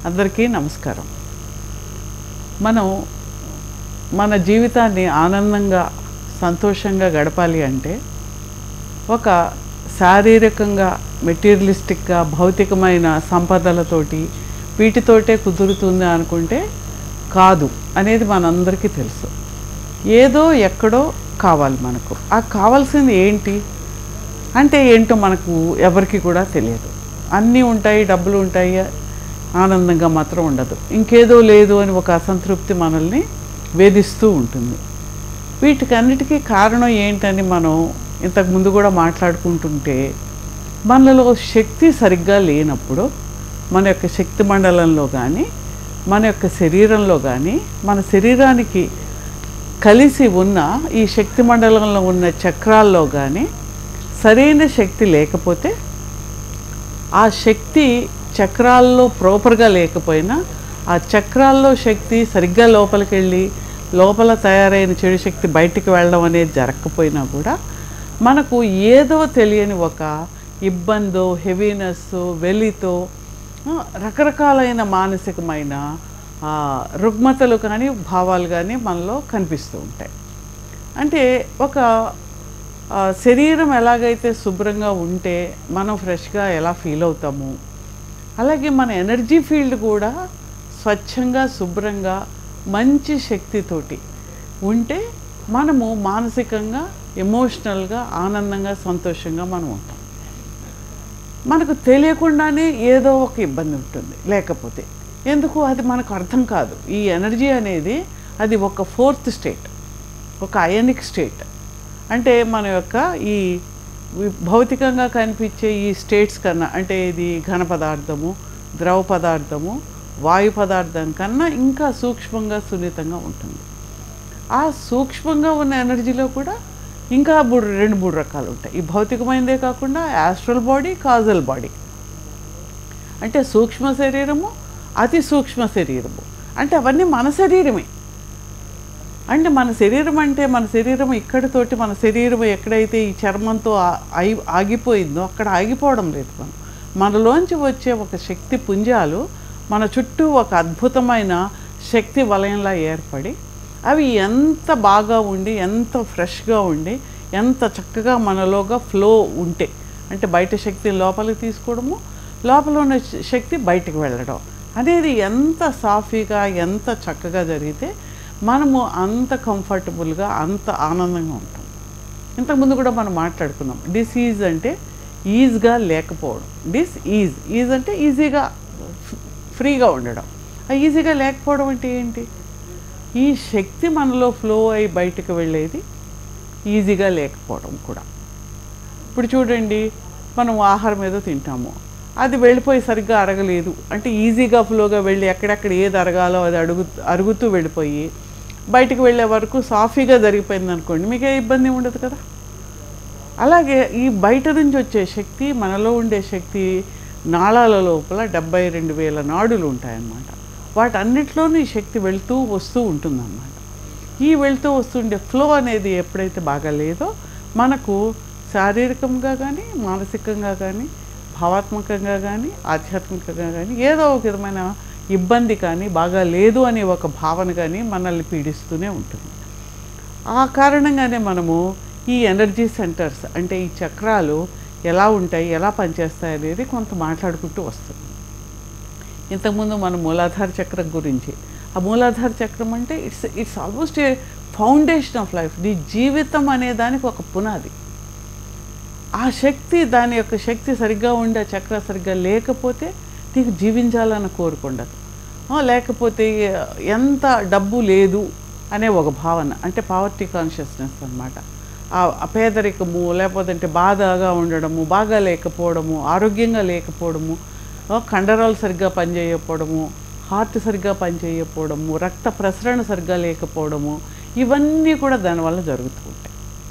అందరికీ నమస్కారం మనం మన జీవితాన్ని ఆనందంగా సంతోషంగా గడపాలి అంటే ఒక శారీరకంగా మెటీరియలిస్టిక్గా భౌతికమైన సంపదలతోటి వీటితోటే కుదురుతుంది అనుకుంటే కాదు అనేది మనందరికీ తెలుసు ఏదో ఎక్కడో కావాలి మనకు ఆ కావాల్సింది ఏంటి అంటే ఏంటో మనకు ఎవరికి కూడా తెలియదు అన్నీ ఉంటాయి డబ్బులు ఉంటాయి ఆనందంగా మాత్రం ఉండదు ఇంకేదో లేదు అని ఒక అసంతృప్తి మనల్ని వేధిస్తూ ఉంటుంది వీటికన్నిటికీ కారణం ఏంటని మనం ఇంతకు ముందు కూడా మాట్లాడుకుంటుంటే మనలో శక్తి సరిగ్గా లేనప్పుడు మన యొక్క శక్తి మండలంలో కానీ మన యొక్క శరీరంలో కానీ మన శరీరానికి కలిసి ఉన్న ఈ శక్తి మండలంలో ఉన్న చక్రాల్లో కానీ సరైన శక్తి లేకపోతే ఆ శక్తి చక్రాల్లో ప్రాపర్గా లేకపోయినా ఆ చక్రాల్లో శక్తి సరిగ్గా లోపలికి వెళ్ళి లోపల తయారైన చెడు శక్తి బయటికి వెళ్ళడం అనేది జరగకపోయినా కూడా మనకు ఏదో తెలియని ఒక ఇబ్బందో హెవీనెస్ వెలితో ఆ, రకరకాలైన మానసికమైన ఆ, రుగ్మతలు కానీ భావాలు కానీ మనలో కనిపిస్తూ ఉంటాయి అంటే ఒక ఆ, శరీరం ఎలాగైతే శుభ్రంగా ఉంటే మనం ఫ్రెష్గా ఎలా ఫీల్ అవుతాము అలాగే మన ఎనర్జీ ఫీల్డ్ కూడా స్వచ్ఛంగా శుభ్రంగా మంచి శక్తితోటి ఉంటే మనము మానసికంగా ఎమోషనల్గా ఆనందంగా సంతోషంగా మనం ఉంటాం మనకు తెలియకుండానే ఏదో ఒక ఇబ్బంది ఉంటుంది లేకపోతే ఎందుకు అది మనకు అర్థం కాదు ఈ ఎనర్జీ అనేది అది ఒక ఫోర్త్ స్టేట్ ఒక అయనిక్ స్టేట్ అంటే మన యొక్క ఈ వి- భౌతికంగా కనిపించే ఈ స్టేట్స్ కన్నా అంటే ఇది ఘన పదార్థము ద్రవ పదార్థము వాయు పదార్థం కన్నా ఇంకా సూక్ష్మంగా సున్నితంగా ఉంటుంది ఆ సూక్ష్మంగా ఉన్న ఎనర్జీలో కూడా ఇంకా మూడు రెండు మూడు రకాలు ఉంటాయి ఈ భౌతికమైనదే కాకుండా యాస్ట్రల్ బాడీ కాజల్ బాడీ అంటే సూక్ష్మ శరీరము అతి సూక్ష్మ శరీరము అంటే అవన్నీ మన శరీరమే అంటే మన శరీరం అంటే మన శరీరం ఇక్కడితోటి మన శరీరం ఎక్కడైతే ఈ చర్మంతో ఆ- ఆగి ఆగిపోయిందో అక్కడ ఆగిపోవడం లేదు మనం మనలోంచి వచ్చే ఒక శక్తి పుంజాలు మన చుట్టూ ఒక అద్భుతమైన శక్తి వలయంలా ఏర్పడి అవి ఎంత బాగా ఉండి ఎంత ఫ్రెష్గా ఉండి ఎంత చక్కగా మనలోగా ఫ్లో ఉంటే అంటే బయట శక్తి లోపలికి తీసుకోవడము లోపల ఉన్న శ- శక్తి బయటికి వెళ్ళడం అనేది ఎంత సాఫీగా ఎంత చక్కగా జరిగితే మనము అంత కంఫర్టబుల్గా అంత ఆనందంగా ఉంటాం ఇంతకుముందు కూడా మనం మాట్లాడుకున్నాం డిసీజ్ అంటే ఈజ్గా లేకపోవడం డిస్ ఈజ్ ఈజ్ అంటే ఈజీగా ఫ్- ఫ్రీగా ఉండడం ఆ ఈజీగా లేకపోవడం అంటే ఏంటి ఈ శక్తి మనలో ఫ్లో అయి బయటకు వెళ్ళేది ఈజీగా లేకపోవడం కూడా ఇప్పుడు చూడండి మనం ఆహారం ఏదో తింటాము అది వెళ్ళిపోయి సరిగ్గా అరగలేదు అంటే ఈజీగా ఫ్లోగా వెళ్ళి ఎక్కడెక్కడ ఏది అరగాలో అది అడుగు అరుగుతూ వెళ్ళిపోయి బయటికి వెళ్ళే వరకు సాఫీగా జరిగిపోయింది అనుకోండి మీకు ఏ ఇబ్బంది ఉండదు కదా అలాగే ఈ బయట నుంచి వచ్చే శక్తి మనలో ఉండే శక్తి నాళాల లోపల డెబ్బై రెండు వేల నాడులు ఉంటాయన్నమాట వాటన్నిటిలోనూ ఈ శక్తి వెళ్తూ వస్తూ ఉంటుందన్నమాట ఈ వెళ్తూ వస్తుండే ఫ్లో అనేది ఎప్పుడైతే బాగా లేదో మనకు శారీరకంగా కానీ మానసికంగా కానీ భావాత్మకంగా కానీ ఆధ్యాత్మికంగా కానీ ఏదో ఒక విధమైన ఇబ్బంది కానీ బాగా లేదు అనే ఒక భావన కానీ మనల్ని పీడిస్తూనే ఉంటుంది ఆ కారణంగానే మనము ఈ ఎనర్జీ సెంటర్స్ అంటే ఈ చక్రాలు ఎలా ఉంటాయి ఎలా పనిచేస్తాయి అనేది కొంత మాట్లాడుకుంటూ వస్తుంది ఇంతకుముందు మనం మూలాధార చక్రం గురించి ఆ మూలాధార చక్రం అంటే it's it's almost a foundation of life నీ జీవితం అనే దానికి ఒక పునాది ఆ శక్తి దాని యొక్క శక్తి సరిగ్గా ఉండే చక్ర సరిగ్గా లేకపోతే నీకు జీవించాలన్న కోరుకుండదు ఆ, లేకపోతే ఎంత డబ్బు లేదు అనే ఒక భావన అంటే పావర్టీ కాన్షియస్నెస్ అనమాట ఆ పేదరికము లేకపోతే అంటే బాధగా ఉండడము బాగా లేకపోవడము ఆరోగ్యంగా లేకపోవడము ఆ, కండరాలు సరిగ్గా పనిచేయకపోవడము హార్ట్ సరిగ్గా పనిచేయకపోవడము రక్త ప్రసరణ సరిగ్గా లేకపోవడము ఇవన్నీ కూడా దానివల్ల జరుగుతూ ఉంటాయి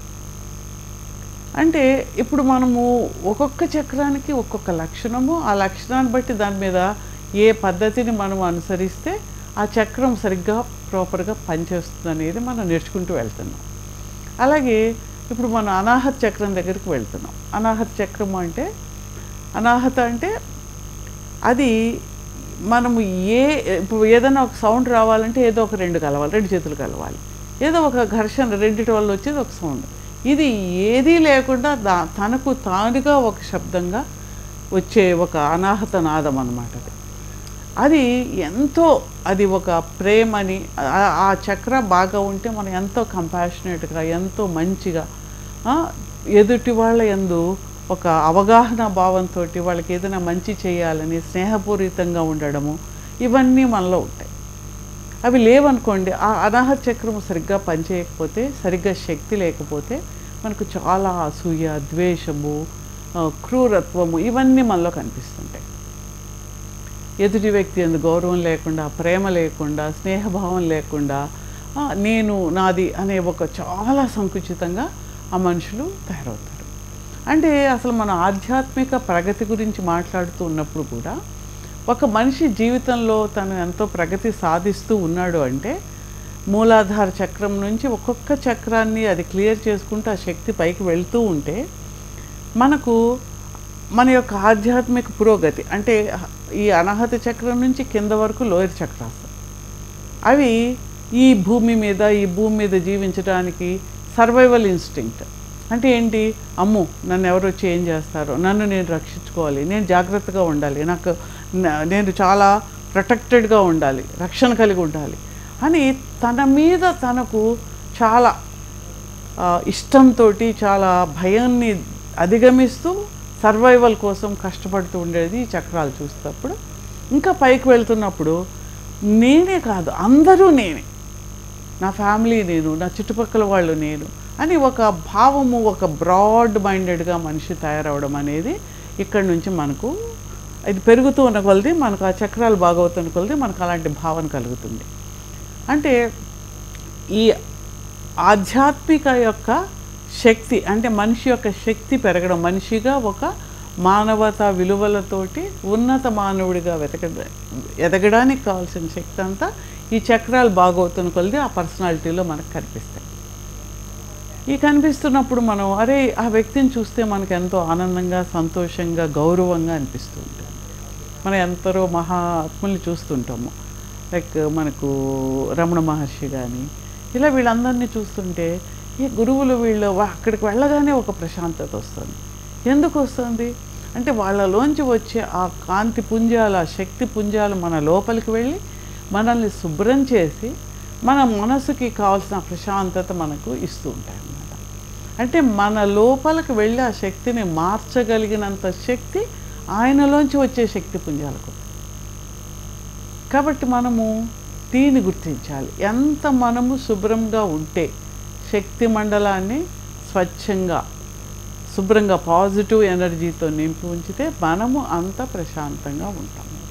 అంటే ఇప్పుడు మనము ఒక్కొక్క చక్రానికి ఒక్కొక్క లక్షణము ఆ లక్షణాన్ని బట్టి దాని మీద ఏ పద్ధతిని మనం అనుసరిస్తే ఆ చక్రం సరిగ్గా ప్రాపర్గా పనిచేస్తుంది అనేది మనం నేర్చుకుంటూ వెళ్తున్నాం అలాగే ఇప్పుడు మనం అనాహత చక్రం దగ్గరికి వెళ్తున్నాం అనాహత చక్రం అంటే అనాహత అంటే అది మనము ఏ ఇప్పుడు ఏదైనా ఒక సౌండ్ రావాలంటే ఏదో ఒక రెండు కలవాలి రెండు చేతులు కలవాలి ఏదో ఒక ఘర్షణ రెండిటి వల్ల వచ్చేది ఒక సౌండ్ ఇది ఏదీ లేకుండా దా తనకు తానుగా ఒక శబ్దంగా వచ్చే ఒక అనాహత నాదం అన్నమాట అది అది ఎంతో అది ఒక ప్రేమని ఆ- ఆ చక్ర బాగా ఉంటే మనం ఎంతో కంపాషనేట్గా ఎంతో మంచిగా ఆ, ఎదుటి వాళ్ళ ఎందు ఒక అవగాహన భావంతో వాళ్ళకి ఏదైనా మంచి చేయాలని స్నేహపూరితంగా ఉండడము ఇవన్నీ మనలో ఉంటాయి అవి లేవనుకోండి ఆ అనాహత చక్రము సరిగ్గా పనిచేయకపోతే సరిగ్గా శక్తి లేకపోతే మనకు చాలా అసూయ ద్వేషము ఆ, క్రూరత్వము ఇవన్నీ మనలో కనిపిస్తుంటాయి ఎదుటి వ్యక్తి ఎందు గౌరవం లేకుండా ప్రేమ లేకుండా స్నేహభావం లేకుండా ఆ, నేను నాది అనే ఒక చాలా సంకుచితంగా ఆ మనుషులు తయారవుతారు అంటే అసలు మన ఆధ్యాత్మిక ప్రగతి గురించి మాట్లాడుతూ ఉన్నప్పుడు కూడా ఒక మనిషి జీవితంలో తను ఎంతో ప్రగతి సాధిస్తూ ఉన్నాడు అంటే మూలాధార చక్రం నుంచి ఒక్కొక్క చక్రాన్ని అది క్లియర్ చేసుకుంటూ ఆ శక్తి పైకి వెళ్తూ ఉంటే మనకు మన యొక్క ఆధ్యాత్మిక పురోగతి అంటే ఈ అనాహత చక్రం నుంచి కింద వరకు లోయర్ చక్రాస్ అవి ఈ భూమి మీద ఈ భూమి మీద జీవించడానికి సర్వైవల్ ఇన్స్టింక్ట్ అంటే ఏంటి అమ్ము నన్ను ఎవరు వచ్చి ఏం చేస్తారో నన్ను నేను రక్షించుకోవాలి నేను జాగ్రత్తగా ఉండాలి నాకు న- నేను చాలా ప్రొటెక్టెడ్గా ఉండాలి రక్షణ కలిగి ఉండాలి అని తన మీద తనకు చాలా ఆ, ఇష్టంతో చాలా భయాన్ని అధిగమిస్తూ సర్వైవల్ కోసం కష్టపడుతూ ఉండేది ఈ చక్రాలు చూసేటప్పుడు ఇంకా పైకి వెళ్తున్నప్పుడు నేనే కాదు అందరూ నేనే నా ఫ్యామిలీ నేను నా చుట్టుపక్కల వాళ్ళు నేను అని ఒక భావము ఒక బ్రాడ్ మైండెడ్గా మనిషి తయారవడం అనేది ఇక్కడి నుంచి మనకు ఇది పెరుగుతూ ఉన్న కొలది మనకు ఆ చక్రాలు బాగవుతున్న కొలది మనకు అలాంటి భావన కలుగుతుంది అంటే ఈ ఆధ్యాత్మిక యొక్క శక్తి అంటే మనిషి యొక్క శక్తి పెరగడం మనిషిగా ఒక మానవతా విలువలతోటి ఉన్నత మానవుడిగా వెతక ఎదగడానికి కావాల్సిన శక్తి అంతా ఈ చక్రాలు బాగవుతున్న కొలది ఆ పర్సనాలిటీలో మనకు కనిపిస్తాయి ఈ కనిపిస్తున్నప్పుడు మనం అరే ఆ వ్యక్తిని చూస్తే మనకు ఎంతో ఆనందంగా సంతోషంగా గౌరవంగా అనిపిస్తూ ఉంటుంది మనం ఎంతరో మహాత్ముల్ని చూస్తుంటాము లైక్ మనకు రమణ మహర్షి కానీ ఇలా వీళ్ళందరినీ చూస్తుంటే ఈ గురువులు వీళ్ళు వా- అక్కడికి వెళ్ళగానే ఒక ప్రశాంతత వస్తుంది ఎందుకు వస్తుంది అంటే వాళ్ళలోంచి వచ్చే ఆ కాంతి పుంజాలు ఆ శక్తి పుంజాలు మన లోపలికి వెళ్ళి మనల్ని శుభ్రం చేసి మన మనసుకి కావాల్సిన ప్రశాంతత మనకు ఇస్తూ ఉంటాయి అన్నమాట అంటే మన లోపలికి వెళ్ళి ఆ శక్తిని మార్చగలిగినంత శక్తి ఆయనలోంచి వచ్చే శక్తి పుంజాలకు కాబట్టి మనము దీన్ని గుర్తించాలి ఎంత మనము శుభ్రంగా ఉంటే శక్తి మండలాన్ని స్వచ్ఛంగా శుభ్రంగా పాజిటివ్ ఎనర్జీతో నింపి ఉంచితే మనము అంత ప్రశాంతంగా ఉంటాము